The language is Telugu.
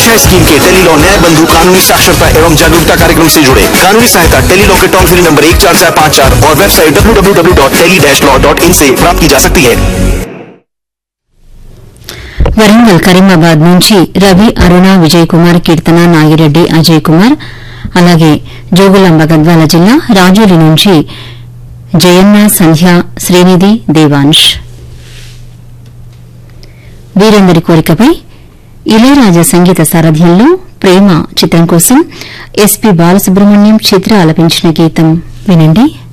सुरक्षा स्कीम के टेलीलॉ न्याय बंधु कानूनी साक्षरता एवं जागरूकता कार्यक्रम से जुड़े कानूनी सहायता टेलीलॉ के टोल फ्री नंबर एक चार चार पाँच चार और website W W W dot tele dash law dot in से प्राप्त की जा सकती है వరంగల్ కరీమాబాద్ నుంచి రవి అరుణ విజయ్ కుమార్ కీర్తన నాగిరెడ్డి అజయ్ కుమార్ అలాగే జోగులాంబ గద్వాల జిల్లా రాజోలి నుంచి జయన్న సంధ్య శ్రీనిధి దేవాంశ్ వీరందరి కోరికపై ఇళయరాజా సంగీత సారథ్యంలో ప్రేమ చిత్రం కోసం ఎస్పీ బాలసుబ్రహ్మణ్యం చిత్ర ఆలపించిన గీతం వినండి